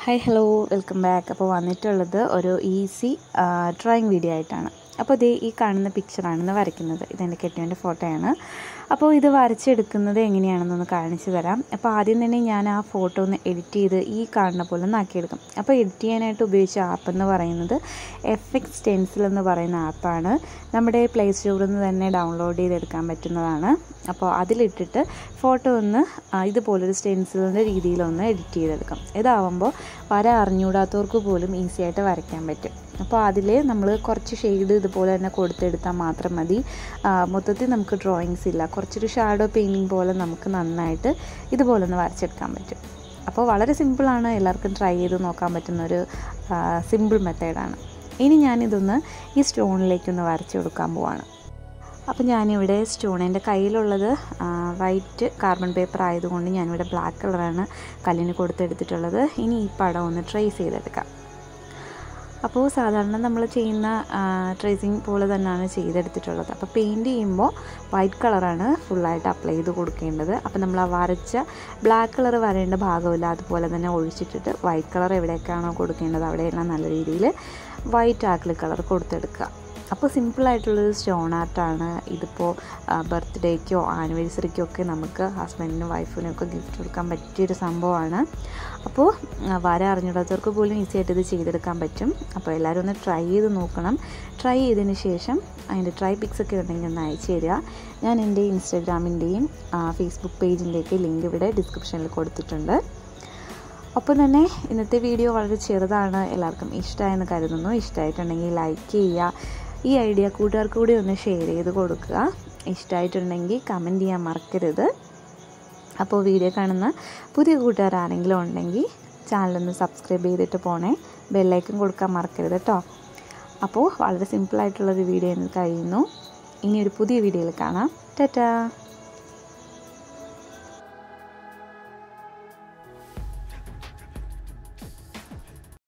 hi hello welcome back അപ്പോൾ വന്നിട്ടുള്ളത് ഒരു ഈസി ഡ്രോയിങ് വീഡിയോ ആയിട്ടാണ് അപ്പോൾ ഇത് ഈ കാണുന്ന പിക്ചറാണെന്ന് വരയ്ക്കുന്നത് ഇതെൻ്റെ കെട്ടിയവൻ്റെ ഫോട്ടോയാണ് അപ്പോൾ ഇത് വരച്ചെടുക്കുന്നത് എങ്ങനെയാണെന്നൊന്ന് കാണിച്ചു തരാം അപ്പോൾ ആദ്യം തന്നെ ഞാൻ ആ ഫോട്ടോ ഒന്ന് എഡിറ്റ് ചെയ്ത് ഈ കാണുന്ന പോലെ ഒന്ന് ആക്കിയെടുക്കും അപ്പോൾ എഡിറ്റ് ചെയ്യാനായിട്ട് ഉപയോഗിച്ച ആപ്പ് എന്ന് പറയുന്നത് എഫ് എക്സ് സ്റ്റെൻസിൽ എന്ന് പറയുന്ന ആപ്പാണ് നമ്മുടെ പ്ലേ സ്റ്റോറിൽ നിന്ന് തന്നെ ഡൗൺലോഡ് ചെയ്തെടുക്കാൻ പറ്റുന്നതാണ് അപ്പോൾ അതിലിട്ടിട്ട് ഫോട്ടോ ഒന്ന് ഇതുപോലൊരു സ്റ്റെൻസിലിൻ്റെ രീതിയിലൊന്ന് എഡിറ്റ് ചെയ്തെടുക്കാം ഇതാവുമ്പോൾ വര അറിഞ്ഞൂടാത്തവർക്ക് പോലും ഈസി ആയിട്ട് വരയ്ക്കാൻ പറ്റും അപ്പോൾ അതിൽ നമ്മൾ കുറച്ച് ഷെയ്ഡ് ഇതുപോലെ തന്നെ കൊടുത്തെടുത്താൽ മാത്രം മതി മൊത്തത്തിൽ നമുക്ക് ഡ്രോയിങ്സ് ഇല്ല കുറച്ചൊരു ഷാഡോ പെയിൻറ്റിങ് പോലെ നമുക്ക് നന്നായിട്ട് ഇതുപോലെ ഒന്ന് വരച്ചെടുക്കാൻ പറ്റും അപ്പോൾ വളരെ സിമ്പിളാണ് എല്ലാവർക്കും ട്രൈ ചെയ്ത് നോക്കാൻ പറ്റുന്നൊരു സിമ്പിൾ മെത്തേഡാണ് ഇനി ഞാനിതൊന്ന് ഈ സ്റ്റോണിലേക്കൊന്ന് വരച്ചു കൊടുക്കാൻ പോവാണ് അപ്പോൾ ഞാനിവിടെ സ്റ്റോൺ എൻ്റെ കയ്യിലുള്ളത് വൈറ്റ് കാർബൺ പേപ്പർ ആയതുകൊണ്ട് ഞാനിവിടെ ബ്ലാക്ക് കളറാണ് കല്ലിന് കൊടുത്തെടുത്തിട്ടുള്ളത് ഇനി ഈ പടം ഒന്ന് ട്രേസ് ചെയ്തെടുക്കാം അപ്പോൾ സാധാരണ നമ്മൾ ചെയ്യുന്ന ട്രേസിങ് പോലെ തന്നെയാണ് ചെയ്തെടുത്തിട്ടുള്ളത് അപ്പോൾ പെയിൻറ്റ് ചെയ്യുമ്പോൾ വൈറ്റ് കളറാണ് ഫുള്ളായിട്ട് അപ്ലൈ ചെയ്ത് കൊടുക്കേണ്ടത് അപ്പോൾ നമ്മൾ ആ വരച്ച ബ്ലാക്ക് കളർ വരേണ്ട ഭാഗമില്ല അതുപോലെ തന്നെ ഒഴിച്ചിട്ടിട്ട് വൈറ്റ് കളർ എവിടെയൊക്കെയാണോ കൊടുക്കേണ്ടത് അവിടെയെല്ലാം നല്ല രീതിയിൽ വൈറ്റ് ആക്രിലിക് കളർ കൊടുത്തെടുക്കുക അപ്പോൾ സിമ്പിളായിട്ടുള്ളൊരു സ്റ്റോൺ ആർട്ടാണ് ഇതിപ്പോൾ ബർത്ത്ഡേക്കോ ആനിവേഴ്സറിക്കോ ഒക്കെ നമുക്ക് ഹസ്ബൻഡിനും വൈഫിനും ഒക്കെ ഗിഫ്റ്റ് കൊടുക്കാൻ പറ്റിയൊരു സംഭവമാണ് അപ്പോൾ വര അറിഞ്ഞിടാത്തവർക്ക് പോലും ഈസി ആയിട്ട് ഇത് ചെയ്തെടുക്കാൻ പറ്റും അപ്പോൾ എല്ലാവരും ഒന്ന് ട്രൈ ചെയ്ത് നോക്കണം ട്രൈ ചെയ്തതിന് ശേഷം അതിൻ്റെ ട്രൈ പിക്സ് ഒക്കെ ഉണ്ടെങ്കിൽ ഒന്ന് അയച്ചു തരിക ഞാൻ എൻ്റെ ഇൻസ്റ്റാഗ്രാമിൻ്റെയും ഫേസ്ബുക്ക് പേജിൻ്റെയൊക്കെ ലിങ്ക് ഇവിടെ ഡിസ്ക്രിപ്ഷനിൽ കൊടുത്തിട്ടുണ്ട് ഒപ്പം തന്നെ ഇന്നത്തെ വീഡിയോ വളരെ ചെറുതാണ് എല്ലാവർക്കും ഇഷ്ടമായെന്ന് കരുതുന്നു ഇഷ്ടമായിട്ടുണ്ടെങ്കിൽ ലൈക്ക് ചെയ്യുക ഈ ഐഡിയ കൂട്ടുകാർക്ക് കൂടി ഒന്ന് ഷെയർ ചെയ്ത് കൊടുക്കുക ഇഷ്ടമായിട്ടുണ്ടെങ്കിൽ കമൻറ്റ് ചെയ്യാൻ മറക്കരുത് അപ്പോൾ വീഡിയോ കാണുന്ന പുതിയ കൂട്ടുകാർ ആരെങ്കിലും ഉണ്ടെങ്കിൽ ചാനലൊന്ന് സബ്സ്ക്രൈബ് ചെയ്തിട്ട് പോണേ ബെല്ലൈക്കൻ കൊടുക്കാൻ മറക്കരുത് കേട്ടോ അപ്പോൾ വളരെ സിമ്പിളായിട്ടുള്ളൊരു വീഡിയോ കഴിയുന്നു ഇനി ഒരു പുതിയ വീഡിയോയിൽ കാണാം ടാറ്റാ